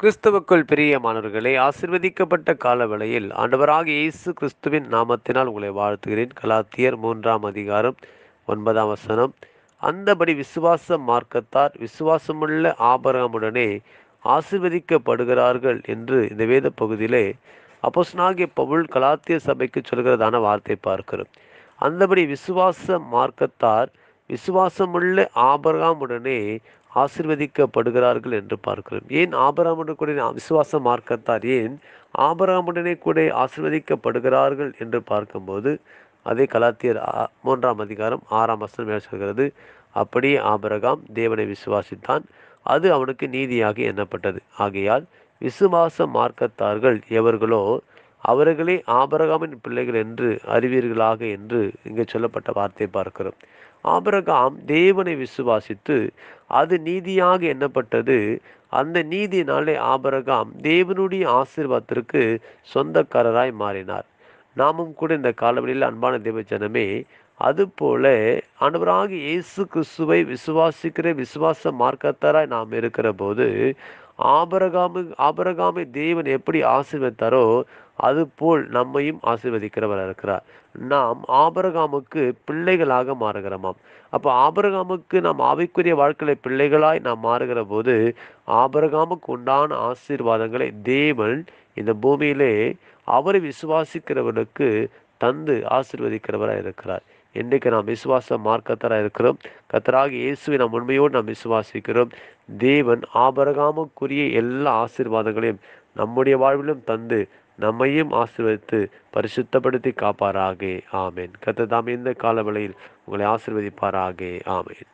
கிறிஸ்துவுக்குள் பிரியமானவர்களே ஆசிர்வதிக்கப்பட்ட காலவேளையில் ஆண்டவராகிய இயேசு கிறிஸ்துவின் நாமத்தினால் உங்களை வாழ்த்துகிறேன் கலாத்தியர் மூன்றாம் அதிகாரம் ஒன்பதாம் வசனம் அந்தபடி விசுவாச மார்க்கத்தார் விசுவாசமுள்ள ஆபரகமுடனே ஆசிர்வதிக்கப்படுகிறார்கள் என்று இந்த வேத பகுதியிலே அப்போஸ்தலனாகிய பவுல் கலாத்திய சபைக்கு சொல்கிறதான வார்த்தை பார்க்கிறோம் அந்தபடி விசுவாச மார்க்கத்தார் விசுவாசமுள்ள ஆபரகாமுடனே ஆசிர்வதிக்கப்படுகிறார்கள் என்று பார்க்கிறோம் ஏன் ஆபராமுடன் கூட விசுவாச மார்க்கத்தார் ஏன் ஆபராமுடனே கூட ஆசிர்வதிக்கப்படுகிறார்கள் என்று பார்க்கும்போது அதே கலாத்தியர் ஆ- மூன்றாம் அதிகாரம் ஆறாம் வசனம் என்ன சொல்கிறது அப்படியே ஆபரகாம் தேவனை விசுவாசித்தான் அது அவனுக்கு நீதியாக எண்ணப்பட்டது ஆகையால் விசுவாச மார்க்கத்தார்கள் எவர்களோ அவர்களே ஆபரகாமின் பிள்ளைகள் என்று அறிவீர்களாக என்று இங்கே சொல்லப்பட்ட வார்த்தை பார்க்கிறோம் ஆபிரகாம் தேவனை விசுவாசித்து அது நீதியாக எண்ணப்பட்டது அந்த நீதியினாலே ஆபிரகாம் தேவனுடைய ஆசீர்வாதத்திற்கு சொந்தக்காரராய் மாறினார் நாமும் கூட இந்த காலவெளியில் அன்பான தேவ ஜனமே அதுபோல ஆண்டவராகிய இயேசு கிறிஸ்துவை விசுவாசிக்கிற விசுவாச மார்க்கத்தாராய் நாம் இருக்கிற போது ஆபரகாமு ஆபரகாமை தேவன் எப்படி ஆசீர்வதித்தாரோ அதுபோல் நம்மையும் ஆசீர்வதிக்கிறவர் இருக்கிறார் நாம் ஆபரகாமுக்கு பிள்ளைகளாக மாறுகிறோமாம் அப்போ ஆபரகாமுக்கு நாம் ஆவிக்குரிய வாழ்க்கையில பிள்ளைகளாய் நாம் மாறுகிற போது ஆபரகாமுக்கு உண்டான ஆசீர்வாதங்களை தேவன் இந்த பூமியிலே அவரை விசுவாசிக்கிறவர்களுக்கு தந்து ஆசீர்வதிக்கிறவராக இருக்கிறார் இன்றைக்கு நாம் விசுவாச மார்க்கத்தராக இருக்கிறோம் கத்தராகி இயேசுவை நாம் உண்மையோடு நாம் விசுவாசிக்கிறோம் தேவன் ஆபரகாமுக்குரிய எல்லா ஆசீர்வாதங்களையும் நம்முடைய வாழ்விலும் தந்து நம்மையும் ஆசீர்வதித்து பரிசுத்தப்படுத்தி காப்பாராக ஆமேன் கத்த தாம் இந்த காலவேளையில் உங்களை ஆசீர்வதிப்பாராக ஆமேன்